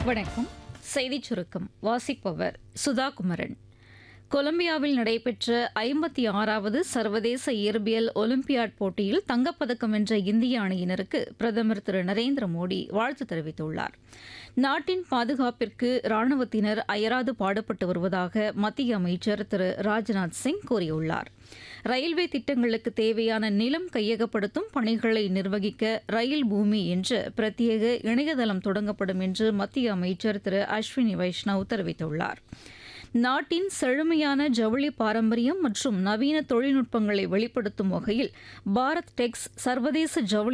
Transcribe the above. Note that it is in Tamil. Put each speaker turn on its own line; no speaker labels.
வணக்கம் செய்திச் சுருக்கம் வாசிப்பவர் சுதா குமரன் கொலம்பியாவில் நடைபெற்ற ஐம்பத்தி ஆறாவது சர்வதேச இயற்பியல் ஒலிம்பியாட் போட்டியில் தங்கப்பதக்கம் வென்ற இந்திய அணியினருக்கு பிரதமர் திரு நரேந்திர மோடி வாழ்த்து தெரிவித்துள்ளார் நாட்டின் பாதுகாப்பிற்கு ராணுவத்தினர் அயராது பாடுபட்டு வருவதாக மத்திய அமைச்சர் திரு ராஜ்நாத் சிங் கூறியுள்ளார் ரயில்வே திட்டங்களுக்கு தேவையான நிலம் கையகப்படுத்தும் பணிகளை நிர்வகிக்க ரயில் பூமி என்ற பிரத்யேக இணையதளம் தொடங்கப்படும் என்று மத்திய அமைச்சர் திரு அஸ்வினி வைஷ்ணவ் தெரிவித்துள்ளார் நாட்டின் செழுமையான ஜவுளி பாரம்பரியம் மற்றும் நவீன தொழில்நுட்பங்களை வெளிப்படுத்தும் வகையில் பாரத் டெக்ஸ் சர்வதேச ஜவுளி